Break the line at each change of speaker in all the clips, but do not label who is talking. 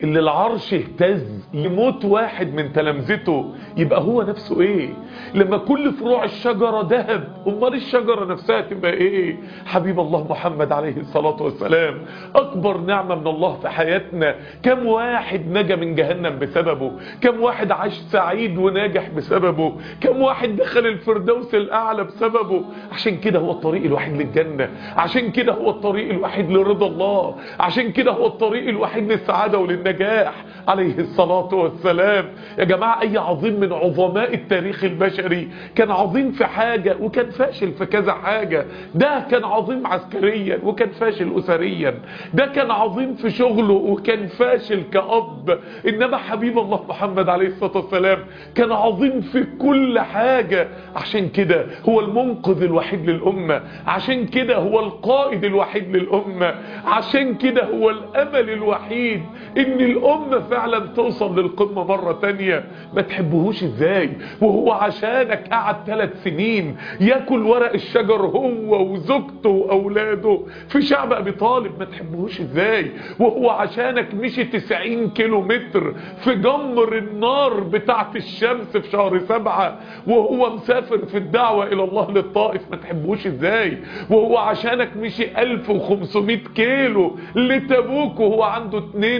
اللي العرش اهتز يموت واحد من تلامذته يبقى هو نفسه ايه لما كل فروع الشجرة ذهب امال الشجرة نفسها تبقى ايه حبيب الله محمد عليه الصلاة والسلام اكبر نعمة من الله في حياتنا كم واحد نجا من جهنم بسببه كم واحد عاش سعيد وناجح بسببه كم واحد دخل الفردوس الاعلى بسببه عشان كده هو الطريق الوحيد للجنة عشان كده هو الطريق الوحيد لرضا الله عشان كده هو الطريق الوحيد للسعادة وللنجاح عليه الصلاة والسلام يا جماعة اي عظيم من عظماء التاريخ البشري كان عظيم في حاجة وكان فاشل في كذا حاجة ده كان عظيم عسكريا وكان فاشل أسريا ده كان عظيم في شغله وكان فاشل كأب إنما حبيب الله محمد عليه الصلاة والسلام كان عظيم في كل حاجة عشان كده هو المنقذ الوحيد للأمة عشان كده هو القائد الوحيد للأمة عشان كده هو الأمل الوحيد إن الأمة فعلا توصل للقمة مرة تانية ما تحبهوش إزاي وهو عشانك قعد ثلاث سنين ياكل ورق الشجر هو وزوجته وأولاده في شعب أبي طالب ما تحبهوش إزاي وهو عشانك مشي 90 كيلو متر في جمر النار بتاعت الشمس في شهر سبعة وهو مسافر في الدعوة إلى الله للطائف ما تحبهوش إزاي وهو عشانك مشي 1500 كيلو لتبوك وهو عنده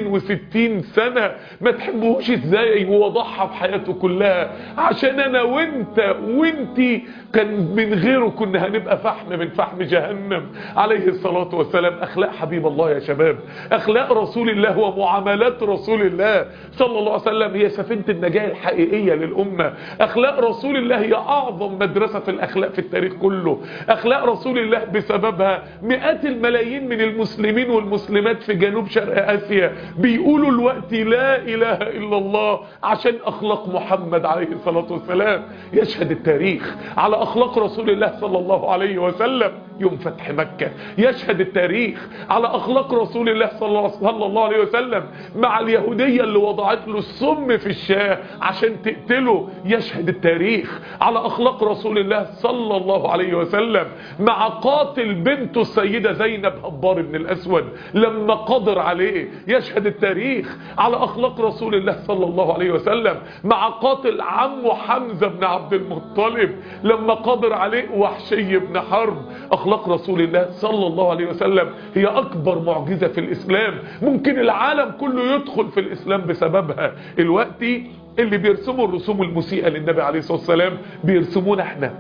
62 سنة ما تحبهوش إزاي وهو ضحى بحياته كلها عشان أنا وانت وانتي كان من غيره كنا هنبقى فحم من فحم جهنم عليه الصلاة والسلام أخلاق حبيب الله يا شباب أخلاق رسول الله ومعاملات رسول الله صلى الله عليه وسلم هي سفينة النجاة الحقيقية للأمة أخلاق رسول الله هي أعظم مدرسة في الأخلاق في التاريخ كله أخلاق رسول الله بسببها مئات الملايين من المسلمين والمسلمات في جنوب شرق آسيا بيقولوا الوقت لا إله إلا الله عشان أخلاق محمد عليه الصلاة والسلام يشهد التاريخ على أخلاق رسول الله صلى الله عليه وسلم يوم فتح مكة يشهد التاريخ على أخلاق رسول الله صلى الله عليه وسلم مع اليهودية اللي وضعت له السم في الشاه عشان تقتله يشهد التاريخ على أخلاق رسول الله صلى الله عليه وسلم مع قاتل بنته السيدة زينب هبار بن الأسود لما قدر عليه يشهد التاريخ على أخلاق رسول الله صلى الله عليه وسلم مع قاتل عمه حمزة بن عبد المطلب لما قدر عليه وحشي بن حرب أخلاق رسول الله صلى الله عليه وسلم هي أكبر معجزة في الإسلام ممكن العالم كله يدخل في الإسلام بسببها الوقت اللي بيرسموا الرسوم المسيئة للنبي عليه الصلاة والسلام بيرسمونا احنا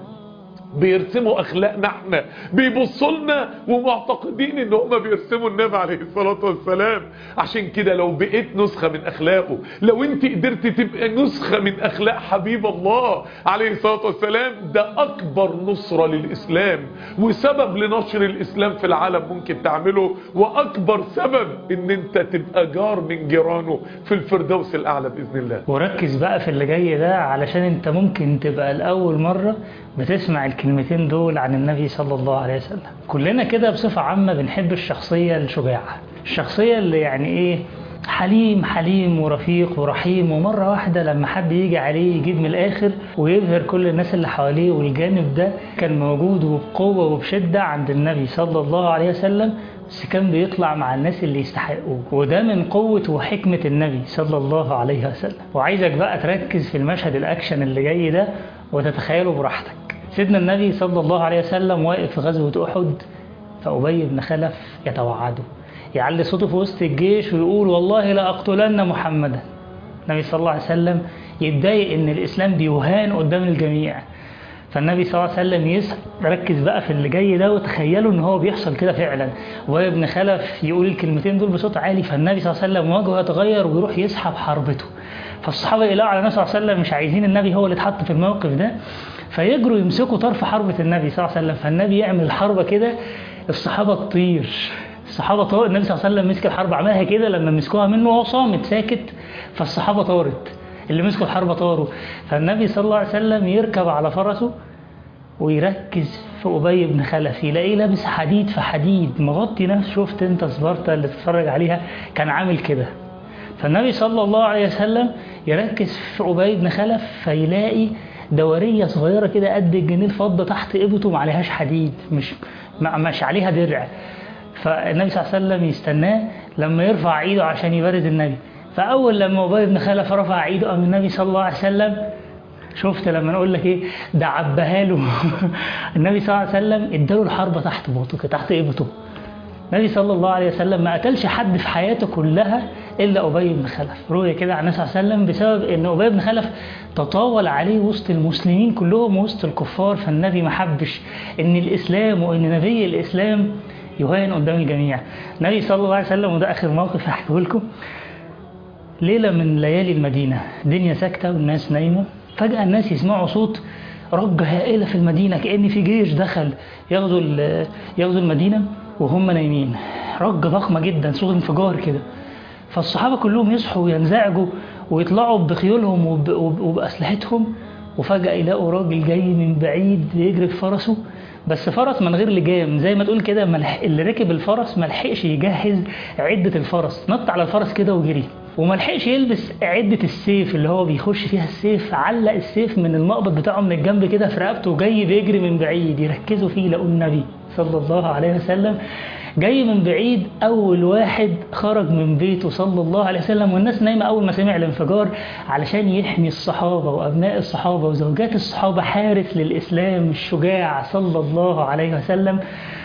بيرسموا اخلاقنا احنا بيبصوا لنا ومعتقدين ان هم بيرسموا النبي عليه الصلاه والسلام عشان كده لو بقيت نسخه من اخلاقه لو انت قدرت تبقى نسخه من اخلاق حبيب الله عليه الصلاه والسلام ده اكبر نصره للاسلام وسبب لنشر الاسلام في العالم ممكن تعمله واكبر سبب ان انت تبقى جار من جيرانه في الفردوس الاعلى باذن الله
وركز بقى في اللي جاي ده علشان انت ممكن تبقى الاول مره بتسمع الكلمتين دول عن النبي صلى الله عليه وسلم كلنا كده بصفة عامة بنحب الشخصية الشجاعة الشخصية اللي يعني ايه حليم حليم ورفيق ورحيم ومرة واحدة لما حد يجي عليه يجيب من الآخر ويبهر كل الناس اللي حواليه والجانب ده كان موجود وبقوة وبشدة عند النبي صلى الله عليه وسلم بس كان بيطلع مع الناس اللي يستحقوه وده من قوة وحكمة النبي صلى الله عليه وسلم وعايزك بقى تركز في المشهد الأكشن اللي جاي ده وتتخيله براحتك سيدنا النبي صلى الله عليه وسلم واقف في غزوة أحد فأبي بن خلف يتوعده يعلي صوته في وسط الجيش ويقول والله لأقتلن محمدا النبي صلى الله عليه وسلم يتضايق ان الإسلام بيهان قدام الجميع فالنبي صلى الله عليه وسلم يسأل ركز بقى في اللي جاي ده وتخيلوا ان هو بيحصل كده فعلا وابي بن خلف يقول الكلمتين دول بصوت عالي فالنبي صلى الله عليه وسلم وجهه يتغير ويروح يسحب حربته فالصحابه يقلقوا على النبي صلى الله عليه وسلم مش عايزين النبي هو اللي اتحط في الموقف ده فيجروا يمسكوا طرف حربة النبي صلى الله عليه وسلم فالنبي يعمل الحربة كده الصحابة تطير الصحابة طار النبي صلى الله عليه وسلم مسك الحرب عملها كده لما مسكوها منه وهو صامت ساكت فالصحابة طارت اللي مسكوا الحرب طاروا فالنبي صلى الله عليه وسلم يركب على فرسه ويركز في أبي بن خلف يلاقيه لابس حديد في حديد مغطي نفسه شفت انت سبارتا اللي تتفرج عليها كان عامل كده فالنبي صلى الله عليه وسلم يركز في أبي بن خلف فيلاقي دورية صغيرة كده قد الجنيه الفضة تحت إبطه ما عليهاش حديد مش مش عليها درع فالنبي صلى الله عليه وسلم يستناه لما يرفع ايده عشان يبارز النبي فاول لما ابي بن خلف رفع ايده قام النبي صلى الله عليه وسلم شفت لما نقول لك ايه ده عبها له النبي صلى الله عليه وسلم اداله الحربه تحت بطنه تحت ابطه النبي صلى الله عليه وسلم ما قتلش حد في حياته كلها الا ابي بن خلف روي كده عن النبي صلى الله عليه وسلم بسبب ان ابي بن خلف تطاول عليه وسط المسلمين كلهم وسط الكفار فالنبي ما حبش ان الاسلام وان نبي الاسلام يهان قدام الجميع النبي صلى الله عليه وسلم وده اخر موقف هحكيه لكم ليله من ليالي المدينه الدنيا ساكته والناس نايمه فجاه الناس يسمعوا صوت رجة هائلة في المدينة كأن في جيش دخل ياخدوا ياخدوا المدينة وهم نايمين رجة ضخمة جدا صوت انفجار كده فالصحابة كلهم يصحوا وينزعجوا ويطلعوا بخيولهم وب... وب... وبأسلحتهم وفجأة يلاقوا راجل جاي من بعيد يجري في فرسه بس فرس من غير لجام زي ما تقول كده ملح... اللي ركب الفرس ملحقش يجهز عدة الفرس نط على الفرس كده وجري وملحقش يلبس عدة السيف اللي هو بيخش فيها السيف علق السيف من المقبض بتاعه من الجنب كده في رقبته وجاي بيجري من بعيد يركزوا فيه لقوا النبي صلى الله عليه وسلم جاي من بعيد أول واحد خرج من بيته صلى الله عليه وسلم والناس نايمة أول ما سمع الانفجار علشان يحمي الصحابة وأبناء الصحابة وزوجات الصحابة حارس للإسلام الشجاع صلى الله عليه وسلم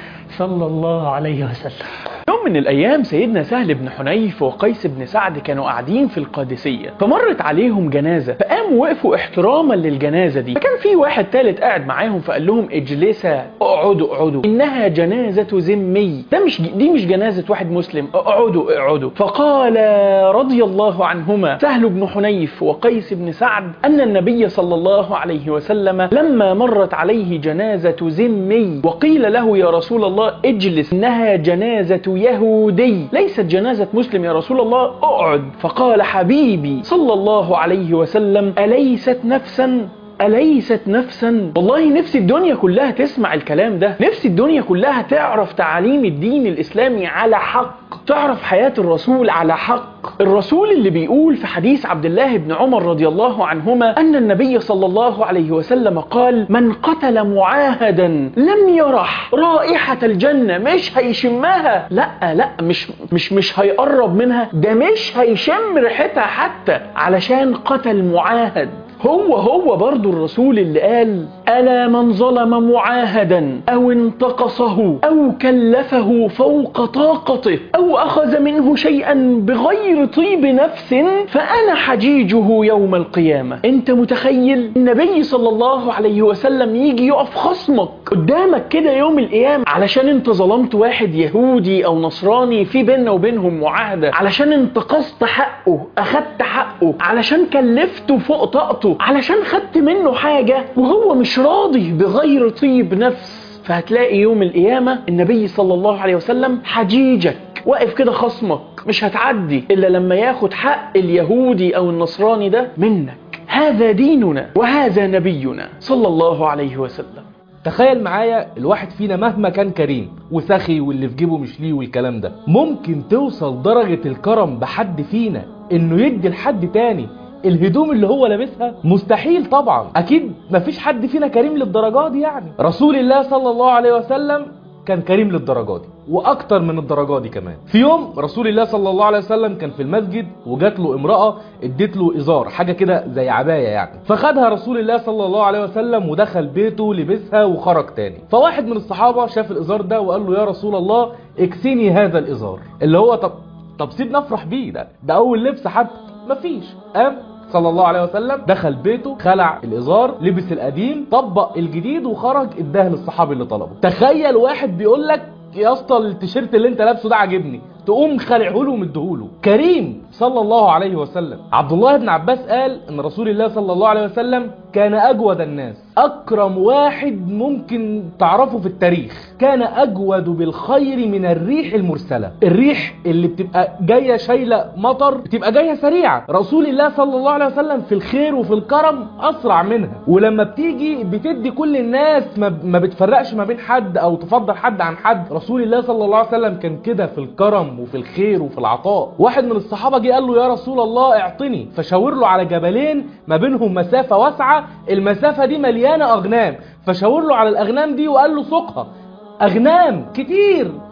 صلى الله عليه وسلم
يوم من الأيام سيدنا سهل بن حنيف وقيس بن سعد كانوا قاعدين في القادسية فمرت عليهم جنازة فقاموا وقفوا احتراما للجنازة دي فكان في واحد تالت قاعد معاهم فقال لهم اجلسا اقعدوا اقعدوا إنها جنازة ذمي ده مش دي مش جنازة واحد مسلم اقعدوا اقعدوا فقال رضي الله عنهما سهل بن حنيف وقيس بن سعد أن النبي صلى الله عليه وسلم لما مرت عليه جنازة ذمي وقيل له يا رسول الله اجلس إنها جنازة يهودي ليست جنازة مسلم يا رسول الله اقعد فقال حبيبي صلى الله عليه وسلم أليست نفسا أليست نفسا والله نفسي الدنيا كلها تسمع الكلام ده نفسي الدنيا كلها تعرف تعاليم الدين الإسلامي على حق تعرف حياة الرسول على حق الرسول اللي بيقول في حديث عبد الله بن عمر رضي الله عنهما أن النبي صلى الله عليه وسلم قال من قتل معاهدا لم يرح رائحة الجنة مش هيشمها لا لا مش مش مش هيقرب منها ده مش هيشم ريحتها حتى علشان قتل معاهد هو هو برضو الرسول اللي قال ألا من ظلم معاهدا أو انتقصه أو كلفه فوق طاقته أو أخذ منه شيئا بغير طيب نفس فأنا حجيجه يوم القيامة أنت متخيل النبي صلى الله عليه وسلم يجي يقف خصمك قدامك كده يوم القيامة علشان انت ظلمت واحد يهودي أو نصراني في بيننا وبينهم معاهدة علشان انتقصت حقه أخدت حقه علشان كلفته فوق طاقته علشان خدت منه حاجة وهو مش راضي بغير طيب نفس فهتلاقي يوم القيامة النبي صلى الله عليه وسلم حجيجك واقف كده خصمك مش هتعدي إلا لما ياخد حق اليهودي أو النصراني ده منك هذا ديننا وهذا نبينا صلى الله عليه وسلم
تخيل معايا الواحد فينا مهما كان كريم وسخي واللي في جيبه مش ليه والكلام ده ممكن توصل درجة الكرم بحد فينا انه يدي لحد تاني الهدوم اللي هو لابسها مستحيل طبعا اكيد مفيش حد فينا كريم للدرجات دي يعني رسول الله صلى الله عليه وسلم كان كريم للدرجات دي واكتر من الدرجات دي كمان في يوم رسول الله صلى الله عليه وسلم كان في المسجد وجات له امراه ادت له ازار حاجه كده زي عبايه يعني فخدها رسول الله صلى الله عليه وسلم ودخل بيته لبسها وخرج تاني فواحد من الصحابه شاف الازار ده وقال له يا رسول الله اكسني هذا الازار اللي هو طب طب سيبنا افرح بيه ده ده اول لبس حتى مفيش قام صلى الله عليه وسلم دخل بيته خلع الازار لبس القديم طبق الجديد وخرج اداه للصحابي اللي طلبه تخيل واحد بيقول لك يا اسطى التيشيرت اللي انت لابسه ده عاجبني تقوم خلعه له ومديهوله كريم صلى الله عليه وسلم عبد الله بن عباس قال ان رسول الله صلى الله عليه وسلم كان اجود الناس اكرم واحد ممكن تعرفه في التاريخ كان اجود بالخير من الريح المرسله الريح اللي بتبقى جايه شايله مطر بتبقى جايه سريعه رسول الله صلى الله عليه وسلم في الخير وفي الكرم اسرع منها ولما بتيجي بتدي كل الناس ما ما بتفرقش ما بين حد او تفضل حد عن حد رسول الله صلى الله عليه وسلم كان كده في الكرم وفي الخير وفي العطاء واحد من الصحابه جه قال له يا رسول الله اعطني فشاور له على جبلين ما بينهم مسافه واسعه المسافه دي مليانه اغنام فشاور له على الاغنام دي وقال له سوقها اغنام كتير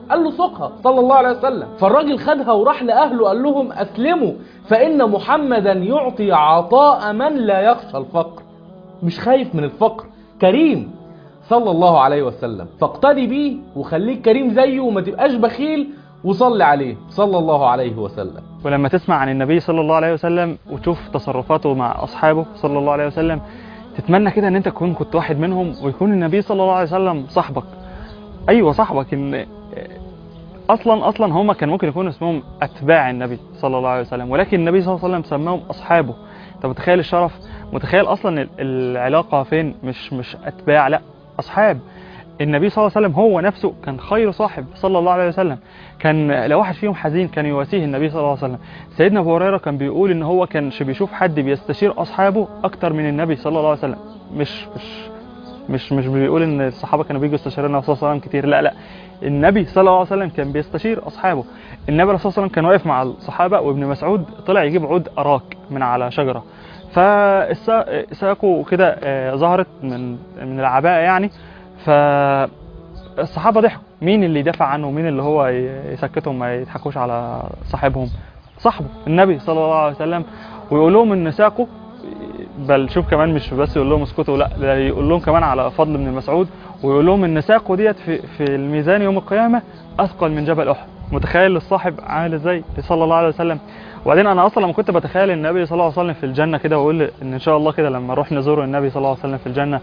قال له سوقها صلى الله عليه وسلم فالراجل خدها وراح لاهله قال لهم اسلموا فان محمدا يعطي عطاء من لا يخشى الفقر مش خايف من الفقر كريم صلى الله عليه وسلم فاقتدي بيه وخليك كريم زيه وما تبقاش بخيل وصلي عليه صلى الله عليه وسلم
ولما تسمع عن النبي صلى الله عليه وسلم وتشوف تصرفاته مع أصحابه صلى الله عليه وسلم تتمنى كده ان انت تكون كنت واحد منهم ويكون النبي صلى الله عليه وسلم صاحبك ايوه صاحبك ان اصلا اصلا هم كان ممكن يكونوا اسمهم اتباع النبي صلى الله عليه وسلم ولكن النبي صلى الله عليه وسلم سماهم اصحابه انت متخيل الشرف متخيل اصلا ال- العلاقه فين مش مش اتباع لا اصحاب النبي صلى الله عليه وسلم هو نفسه كان خير صاحب صلى الله عليه وسلم كان لو واحد فيهم حزين كان يواسيه النبي صلى الله عليه وسلم سيدنا ابو هريره كان بيقول ان هو كانش بيشوف حد بيستشير اصحابه اكتر من النبي صلى الله عليه وسلم مش مش مش مش بيقول ان الصحابه كانوا بيجوا يستشيروا النبي صلى الله عليه وسلم كتير لا لا النبي صلى الله عليه وسلم كان بيستشير اصحابه النبي صلى الله عليه وسلم كان واقف مع الصحابه وابن مسعود طلع يجيب عود اراك من على شجره فساقه كده آه، ظهرت من من العباءه يعني فالصحابه ضحكوا مين اللي يدافع عنه ومين اللي هو ي- يسكتهم ما يضحكوش على صاحبهم صاحبه النبي صلى الله عليه وسلم ويقول لهم ان ساقه بل شوف كمان مش بس يقول لهم اسكتوا لا ده يقول لهم كمان على فضل ابن مسعود ويقول لهم ان ساقه ديت في, في الميزان يوم القيامه اثقل من جبل احد متخيل الصاحب عامل ازاي صلى الله عليه وسلم وبعدين انا اصلا لما كنت بتخيل النبي صلى الله عليه وسلم في الجنه كده واقول ان ان شاء الله كده لما نروح نزور النبي صلى الله عليه وسلم في الجنه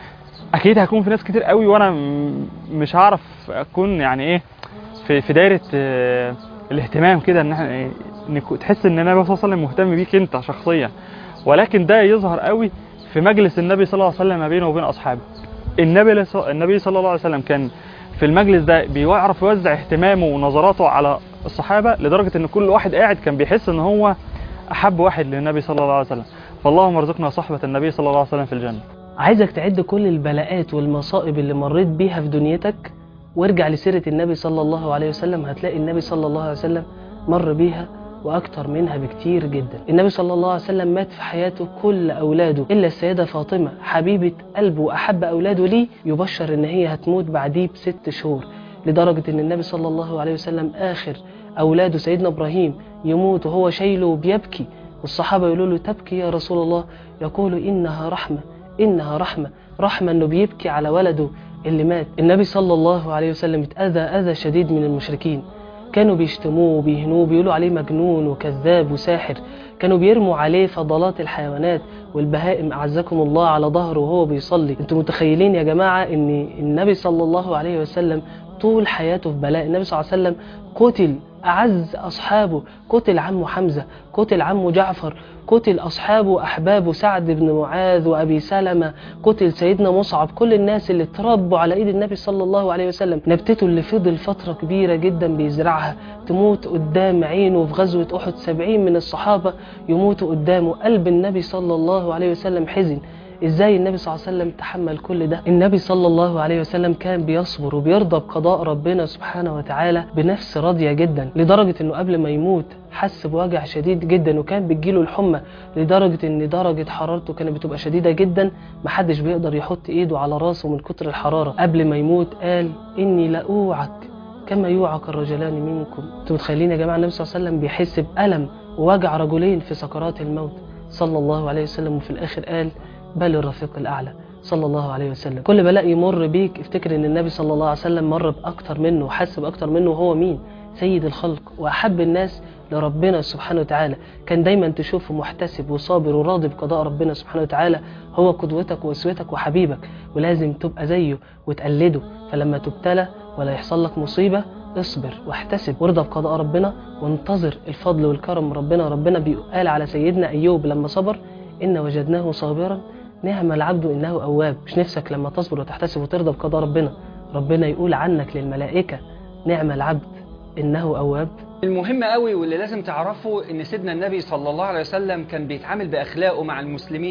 اكيد هيكون في ناس كتير قوي وانا م- مش هعرف اكون يعني ايه في في دايره آه، الاهتمام كده ان احنا إيه، إن كو- تحس ان النبي صلى الله عليه وسلم مهتم بيك انت شخصيا ولكن ده يظهر قوي في مجلس النبي صلى الله عليه وسلم ما بينه وبين اصحابه النبي لص- النبي صلى الله عليه وسلم كان في المجلس ده بيعرف يوزع اهتمامه ونظراته على الصحابه لدرجه ان كل واحد قاعد كان بيحس ان هو احب واحد للنبي صلى الله عليه وسلم فاللهم ارزقنا صحبه النبي صلى الله عليه وسلم في الجنه
عايزك تعد كل البلاءات والمصائب اللي مريت بيها في دنيتك وارجع لسيرة النبي صلى الله عليه وسلم هتلاقي النبي صلى الله عليه وسلم مر بيها وأكتر منها بكتير جدا النبي صلى الله عليه وسلم مات في حياته كل أولاده إلا السيدة فاطمة حبيبة قلبه وأحب أولاده ليه يبشر إن هي هتموت بعديه بست شهور لدرجة إن النبي صلى الله عليه وسلم آخر أولاده سيدنا إبراهيم يموت وهو شايله وبيبكي والصحابة يقولوا له تبكي يا رسول الله يقول إنها رحمة إنها رحمة رحمة إنه بيبكي على ولده اللي مات النبي صلى الله عليه وسلم اتأذى أذى شديد من المشركين كانوا بيشتموه وبيهنوه بيقولوا عليه مجنون وكذاب وساحر كانوا بيرموا عليه فضلات الحيوانات والبهائم أعزكم الله على ظهره وهو بيصلي انتوا متخيلين يا جماعة ان النبي صلى الله عليه وسلم طول حياته في بلاء النبي صلى الله عليه وسلم قتل أعز أصحابه قتل عمه حمزة قتل عمه جعفر قتل أصحابه أحبابه سعد بن معاذ وأبي سلمة قتل سيدنا مصعب كل الناس اللي تربوا على إيد النبي صلى الله عليه وسلم نبتته اللي فضل فترة كبيرة جدا بيزرعها تموت قدام عينه في غزوة أحد سبعين من الصحابة يموتوا قدامه قلب النبي صلى الله عليه وسلم حزن ازاي النبي صلى الله عليه وسلم تحمل كل ده النبي صلى الله عليه وسلم كان بيصبر وبيرضى بقضاء ربنا سبحانه وتعالى بنفس راضية جدا لدرجة انه قبل ما يموت حس بوجع شديد جدا وكان بتجيله الحمى لدرجة ان درجة حرارته كانت بتبقى شديدة جدا محدش بيقدر يحط ايده على راسه من كتر الحرارة قبل ما يموت قال اني لأوعك كما يوعك الرجلان منكم انتوا متخيلين يا جماعة النبي صلى الله عليه وسلم بيحس بألم ووجع رجلين في سكرات الموت صلى الله عليه وسلم وفي الآخر قال بل الرفيق الأعلى صلى الله عليه وسلم كل بلاء يمر بيك افتكر ان النبي صلى الله عليه وسلم مر بأكتر منه وحس بأكتر منه وهو مين سيد الخلق وأحب الناس لربنا سبحانه وتعالى كان دايما تشوفه محتسب وصابر وراضي بقضاء ربنا سبحانه وتعالى هو قدوتك وأسوتك وحبيبك ولازم تبقى زيه وتقلده فلما تبتلى ولا يحصل لك مصيبة اصبر واحتسب وارضى بقضاء ربنا وانتظر الفضل والكرم من ربنا ربنا بيقال على سيدنا أيوب لما صبر إن وجدناه صابرا نعم العبد إنه أواب مش نفسك لما تصبر وتحتسب وترضى بقضاء ربنا ربنا يقول عنك للملائكة نعم العبد إنه أواب
المهم قوي واللي لازم تعرفه ان سيدنا النبي صلى الله عليه وسلم كان بيتعامل باخلاقه مع المسلمين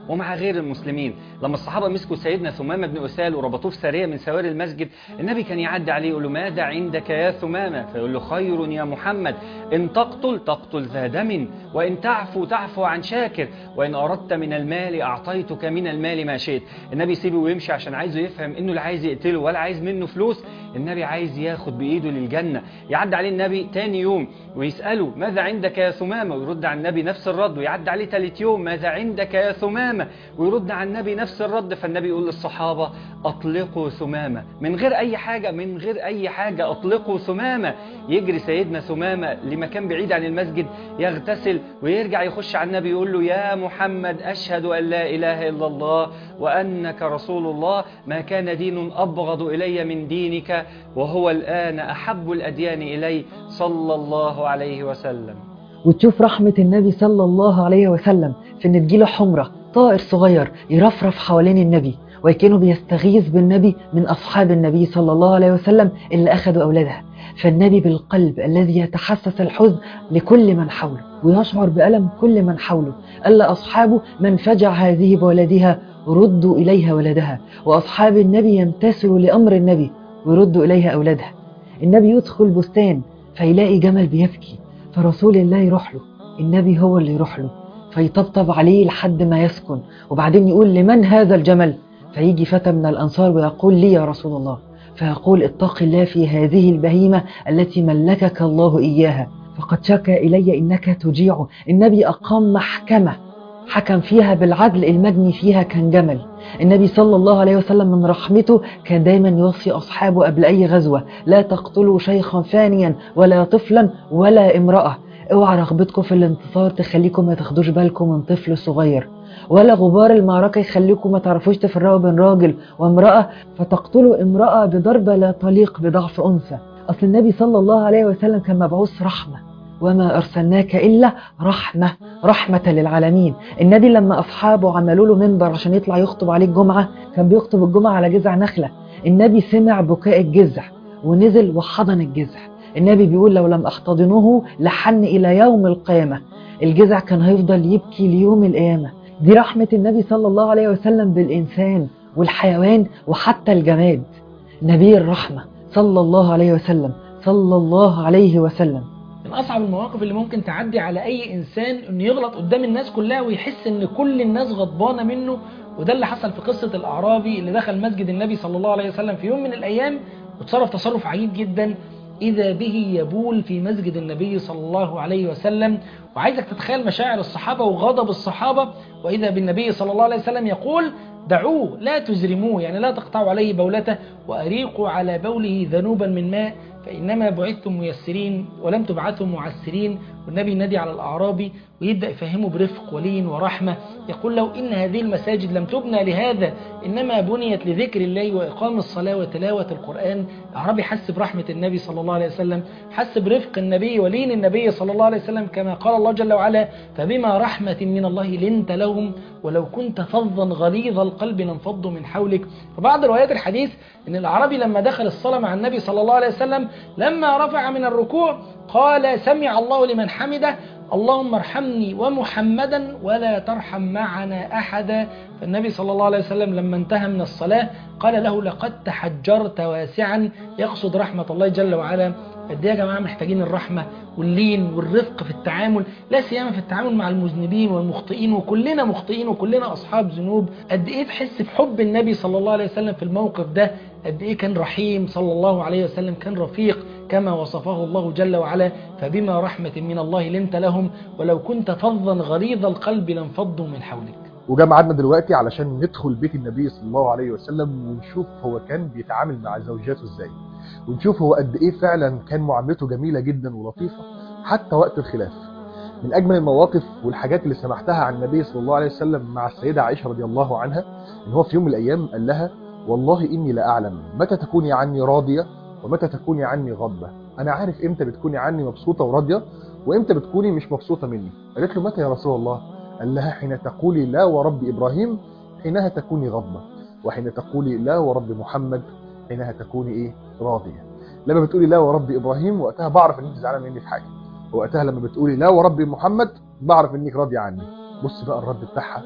ومع غير المسلمين لما الصحابة مسكوا سيدنا ثمامة بن أسال وربطوه في سارية من سواري المسجد النبي كان يعدي عليه يقول له ماذا عندك يا ثمامة فيقول له خير يا محمد إن تقتل تقتل ذا دم وإن تعفو تعفو عن شاكر وإن أردت من المال أعطيتك من المال ما شئت النبي يسيبه ويمشي عشان عايزه يفهم إنه لا عايز يقتله ولا عايز منه فلوس النبي عايز ياخد بإيده للجنة يعدي عليه النبي تاني يوم ويسأله ماذا عندك يا ثمامة ويرد على النبي نفس الرد ويعدي عليه تالت يوم ماذا عندك يا ثمامة ويرد على النبي نفس الرد فالنبي يقول للصحابة أطلقوا ثمامة من غير أي حاجة من غير أي حاجة أطلقوا ثمامة يجري سيدنا ثمامة لمكان بعيد عن المسجد يغتسل ويرجع يخش على النبي يقول له يا محمد أشهد أن لا إله إلا الله وأنك رسول الله ما كان دين أبغض إلي من دينك وهو الآن أحب الأديان إلي صلى الله عليه وسلم
وتشوف رحمة النبي صلى الله عليه وسلم في إن تجيله حمرة طائر صغير يرفرف حوالين النبي وكانوا بيستغيث بالنبي من أصحاب النبي صلى الله عليه وسلم اللي أخذوا أولادها فالنبي بالقلب الذي يتحسس الحزن لكل من حوله ويشعر بألم كل من حوله ألا أصحابه من فجع هذه بولدها ردوا إليها ولدها وأصحاب النبي يمتثلوا لأمر النبي ويردوا إليها أولادها النبي يدخل بستان فيلاقي جمل بيبكي فرسول الله يروح له النبي هو اللي يروح له فيطبطب عليه لحد ما يسكن وبعدين يقول لمن هذا الجمل فيجي فتى من الأنصار ويقول لي يا رسول الله فيقول اتق الله في هذه البهيمة التي ملكك الله إياها فقد شكى إلي إنك تجيعه النبي أقام محكمة حكم فيها بالعدل المجني فيها كان جمل النبي صلى الله عليه وسلم من رحمته كان دايما يوصي أصحابه قبل أي غزوة لا تقتلوا شيخا فانيا ولا طفلا ولا امرأة اوعى رغبتكم في الانتصار تخليكم ما تاخدوش بالكم من طفل صغير ولا غبار المعركة يخليكم ما تعرفوش تفرقوا بين راجل وامرأة فتقتلوا امرأة بضربة لا تليق بضعف أنثى أصل النبي صلى الله عليه وسلم كان مبعوث رحمة وما أرسلناك إلا رحمة رحمة للعالمين النبي لما أصحابه عملوا له منبر عشان يطلع يخطب عليه الجمعة كان بيخطب الجمعة على جذع نخلة النبي سمع بكاء الجذع ونزل وحضن الجذع النبي بيقول لو لم أحتضنه لحن إلى يوم القيامة الجذع كان هيفضل يبكي ليوم القيامة دي رحمة النبي صلى الله عليه وسلم بالإنسان والحيوان وحتى الجماد نبي الرحمة صلى الله عليه وسلم صلى الله عليه وسلم
من اصعب المواقف اللي ممكن تعدي على اي انسان انه يغلط قدام الناس كلها ويحس ان كل الناس غضبانه منه وده اللي حصل في قصه الاعرابي اللي دخل مسجد النبي صلى الله عليه وسلم في يوم من الايام وتصرف تصرف عجيب جدا اذا به يبول في مسجد النبي صلى الله عليه وسلم وعايزك تتخيل مشاعر الصحابه وغضب الصحابه واذا بالنبي صلى الله عليه وسلم يقول دعوه لا تزرموه يعني لا تقطعوا عليه بولته وأريقوا على بوله ذنوبا من ماء فإنما بعثتم ميسرين ولم تبعثوا معسرين والنبي ينادي على الأعرابي ويبدأ يفهمه برفق ولين ورحمة يقول له إن هذه المساجد لم تبنى لهذا إنما بنيت لذكر الله وإقام الصلاة وتلاوة القرآن الأعرابي حس برحمة النبي صلى الله عليه وسلم حس برفق النبي ولين النبي صلى الله عليه وسلم كما قال الله جل وعلا فبما رحمة من الله لنت لهم ولو كنت فظا غليظ القلب لانفضوا من حولك وبعض روايات الحديث ان الاعرابي لما دخل الصلاه مع النبي صلى الله عليه وسلم لما رفع من الركوع قال سمع الله لمن حمده اللهم ارحمني ومحمدا ولا ترحم معنا احدا فالنبي صلى الله عليه وسلم لما انتهى من الصلاه قال له لقد تحجرت واسعا يقصد رحمه الله جل وعلا قد ايه يا جماعه محتاجين الرحمه واللين والرفق في التعامل لا سيما في التعامل مع المذنبين والمخطئين وكلنا مخطئين وكلنا اصحاب ذنوب قد ايه تحس بحب النبي صلى الله عليه وسلم في الموقف ده قد ايه كان رحيم صلى الله عليه وسلم كان رفيق كما وصفه الله جل وعلا فبما رحمه من الله لنت لهم ولو كنت فظا غليظ القلب لانفضوا من حولك
وجاء ميعادنا دلوقتي علشان ندخل بيت النبي صلى الله عليه وسلم ونشوف هو كان بيتعامل مع زوجاته ازاي ونشوف هو قد ايه فعلا كان معاملته جميله جدا ولطيفه حتى وقت الخلاف من اجمل المواقف والحاجات اللي سمعتها عن النبي صلى الله عليه وسلم مع السيده عائشه رضي الله عنها ان هو في يوم من الايام قال لها والله اني لا اعلم متى تكوني عني راضيه ومتى تكوني عني غضبه انا عارف امتى بتكوني عني مبسوطه وراضيه وامتى بتكوني مش مبسوطه مني قالت له متى يا رسول الله قال لها حين تقولي لا ورب ابراهيم حينها تكوني غضبه وحين تقولي لا ورب محمد حينها تكوني ايه راضيه لما بتقولي لا ورب ابراهيم وقتها بعرف ان انت زعلانه مني في حاجه وقتها لما بتقولي لا ورب محمد بعرف انك راضيه عني بص بقى الرد بتاعها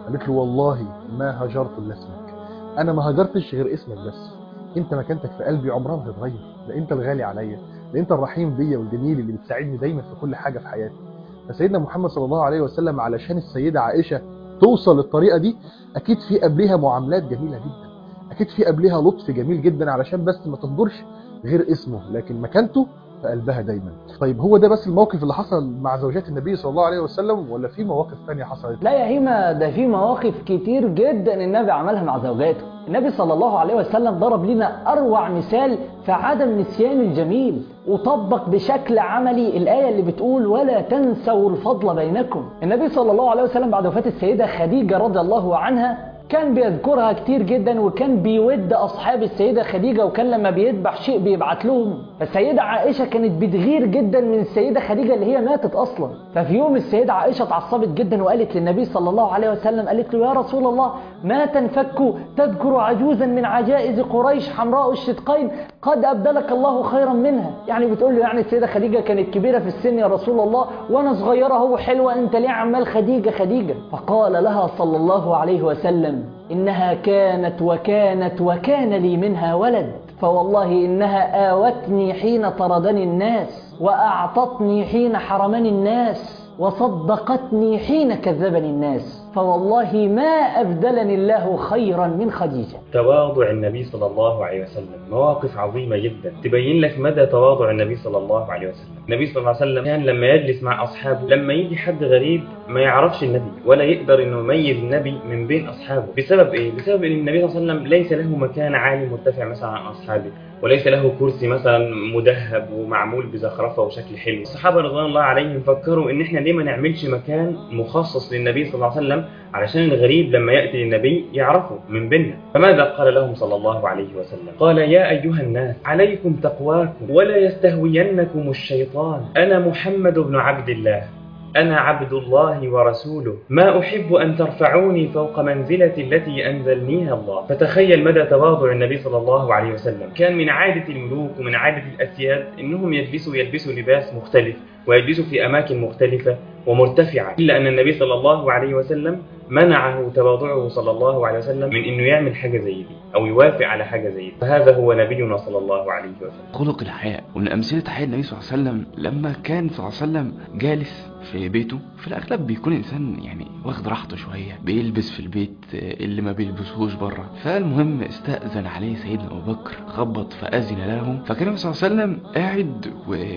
قالت له والله ما هجرت الا اسمك انا ما هجرتش غير اسمك بس انت مكانتك في قلبي عمرها ما هتتغير ده انت الغالي عليا ده انت الرحيم بيا والجميل اللي بتساعدني دايما في كل حاجه في حياتي فسيدنا محمد صلى الله عليه وسلم علشان السيده عائشه توصل للطريقه دي اكيد في قبلها معاملات جميله جدا اكيد في قبلها لطف جميل جدا علشان بس ما تنظرش غير اسمه لكن مكانته في قلبها دايما طيب هو ده بس الموقف اللي حصل مع زوجات النبي صلى الله عليه وسلم ولا في مواقف تانية حصلت
لا يا هيما ده في مواقف كتير جدا النبي عملها مع زوجاته النبي صلى الله عليه وسلم ضرب لنا أروع مثال في عدم نسيان الجميل وطبق بشكل عملي الآية اللي بتقول ولا تنسوا الفضل بينكم النبي صلى الله عليه وسلم بعد وفاة السيدة خديجة رضي الله عنها كان بيذكرها كتير جدا وكان بيود اصحاب السيده خديجه وكان لما بيذبح شيء بيبعت لهم فالسيده عائشه كانت بتغير جدا من السيده خديجه اللي هي ماتت اصلا ففي يوم السيده عائشه اتعصبت جدا وقالت للنبي صلى الله عليه وسلم قالت له يا رسول الله ما تنفك تذكر عجوزا من عجائز قريش حمراء الشدقين قد ابدلك الله خيرا منها يعني بتقول له يعني السيده خديجه كانت كبيره في السن يا رسول الله وانا صغيره هو حلوه انت ليه عمال خديجه خديجه فقال لها صلى الله عليه وسلم إنها كانت وكانت وكان لي منها ولد فوالله إنها آوتني حين طردني الناس وأعطتني حين حرمني الناس وصدقتني حين كذبني الناس فوالله ما أبدلني الله خيرا من خديجة
تواضع النبي صلى الله عليه وسلم مواقف عظيمة جدا تبين لك مدى تواضع النبي صلى الله عليه وسلم النبي صلى الله عليه وسلم كان لما يجلس مع أصحابه لما يجي حد غريب ما يعرفش النبي ولا يقدر انه يميز النبي من بين أصحابه بسبب إيه؟ بسبب أن النبي صلى الله عليه وسلم ليس له مكان عالي مرتفع مثلا عن أصحابه وليس له كرسي مثلا مدهب ومعمول بزخرفه وشكل حلو الصحابه رضوان الله عليهم فكروا ان احنا ليه ما نعملش مكان مخصص للنبي صلى الله عليه وسلم علشان الغريب لما ياتي للنبي يعرفه من بيننا فماذا قال لهم صلى الله عليه وسلم قال يا ايها الناس عليكم تقواكم ولا يستهوينكم الشيطان انا محمد بن عبد الله أنا عبد الله ورسوله ما أحب أن ترفعوني فوق منزلتي التي أنزلنيها الله فتخيل مدى تواضع النبي صلى الله عليه وسلم كان من عادة الملوك ومن عادة الأسياد إنهم يلبسوا يلبسوا لباس مختلف ويجلسوا في أماكن مختلفة ومرتفعة إلا أن النبي صلى الله عليه وسلم منعه تواضعه صلى الله عليه وسلم من إنه يعمل حاجة زي دي أو يوافق على حاجة زي دي فهذا هو نبينا صلى الله عليه وسلم
خلق الحياء ومن أمثلة حياء النبي صلى الله عليه وسلم لما كان صلى الله عليه وسلم جالس في بيته في الأغلب بيكون إنسان يعني واخد راحته شوية بيلبس في البيت اللي ما بيلبسهوش بره فالمهم استأذن عليه سيدنا أبو بكر خبط فأذن له فكان النبي صلى الله عليه وسلم قاعد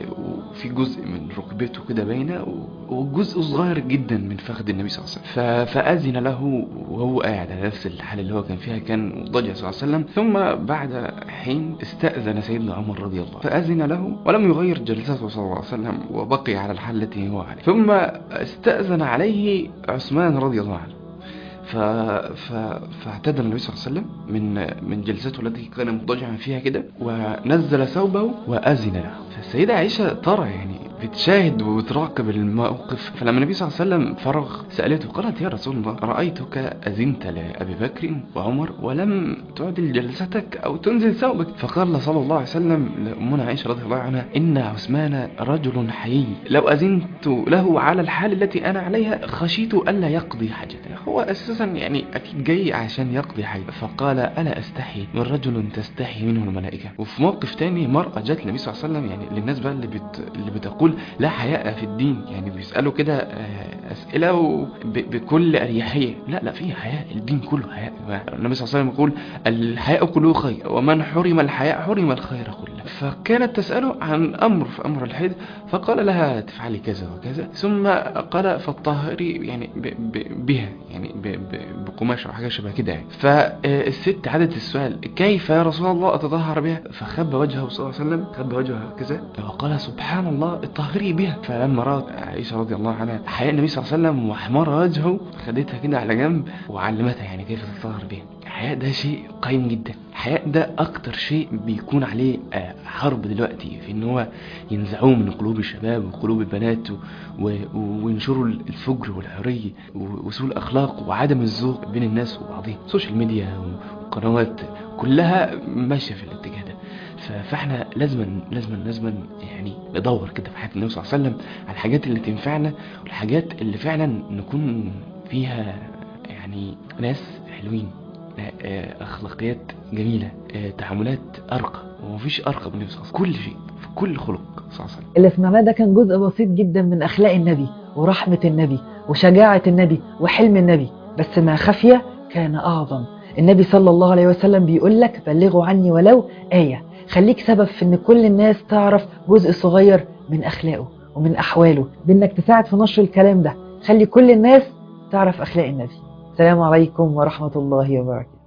وفي جزء من ركبته كده باينة وجزء صغير جدا من فخذ النبي صلى الله عليه وسلم فأذن له وهو قاعد على نفس الحالة اللي هو كان فيها كان مضطجع صلى الله عليه وسلم ثم بعد حين استأذن سيدنا عمر رضي الله فأذن له ولم يغير جلسته صلى الله عليه وسلم وبقي على الحال التي هو عليه ثم استأذن عليه عثمان رضي الله عنه ف... ف... فاعتدل النبي صلى الله عليه وسلم من من جلسته التي كان مضطجعا فيها كده ونزل ثوبه وأذن له فالسيدة عائشة ترى يعني بتشاهد وبتراقب الموقف فلما النبي صلى الله عليه وسلم فرغ سألته قالت يا رسول الله رأيتك أذنت لأبي بكر وعمر ولم تعدل جلستك أو تنزل ثوبك فقال صلى الله عليه وسلم لأمنا عائشة رضي الله عنها إن عثمان رجل حيي لو أذنت له على الحال التي أنا عليها خشيت ألا يقضي حاجته هو أساسا يعني أكيد جاي عشان يقضي حاجة فقال ألا أستحي من رجل تستحي منه الملائكة وفي موقف تاني مرأة جت النبي صلى الله عليه وسلم يعني للناس بقى اللي, بت... اللي بتقول لا حياء في الدين يعني بيسألوا كده أسئلة وب... بكل أريحية لا لا في حياء الدين كله حياء النبي صلى الله عليه وسلم يقول الحياء كله خير ومن حرم الحياء حرم الخير كله فكانت تسأله عن أمر في أمر الحيض فقال لها تفعلي كذا وكذا ثم قال فالطاهري يعني ب... ب... بها يعني ب... ب... بقماش أو حاجة شبه كده يعني فالست عادت السؤال كيف يا رسول الله أتطهر بها فخب وجهه صلى الله عليه وسلم خب وجهه كذا وقال سبحان الله الطاهري بها فلما رأت عائشة رضي الله عنها حياء النبي صلى الله عليه وسلم واحمر وجهه خدتها كده على جنب وعلمتها يعني كيف تتطهر بها الحياء ده شيء قيم جدا الحياء ده اكتر شيء بيكون عليه حرب دلوقتي في ان هو ينزعوه من قلوب الشباب وقلوب البنات وينشروا الفجر والحرية وسوء الاخلاق وعدم الذوق بين الناس وبعضهم السوشيال ميديا والقنوات كلها ماشيه في الاتجاه ده فاحنا لازما لازما لازما يعني ندور كده في حياه النبي صلى الله عليه وسلم على الحاجات اللي تنفعنا والحاجات اللي فعلا نكون فيها يعني يعني ناس حلوين آه، اخلاقيات جميله آه، تعاملات ارقى ومفيش ارقى من النبي صلى الله عليه وسلم كل شيء في كل خلق صلى الله عليه وسلم
اللي سمعناه ده كان جزء بسيط جدا من أخلاق النبي ورحمة النبي وشجاعة النبي وحلم النبي بس ما خفي كان أعظم النبي صلى الله عليه وسلم بيقول لك بلغوا عني ولو آية خليك سبب في ان كل الناس تعرف جزء صغير من أخلاقه ومن أحواله بأنك تساعد في نشر الكلام ده خلي كل الناس تعرف أخلاق النبي السلام عليكم ورحمة الله وبركاته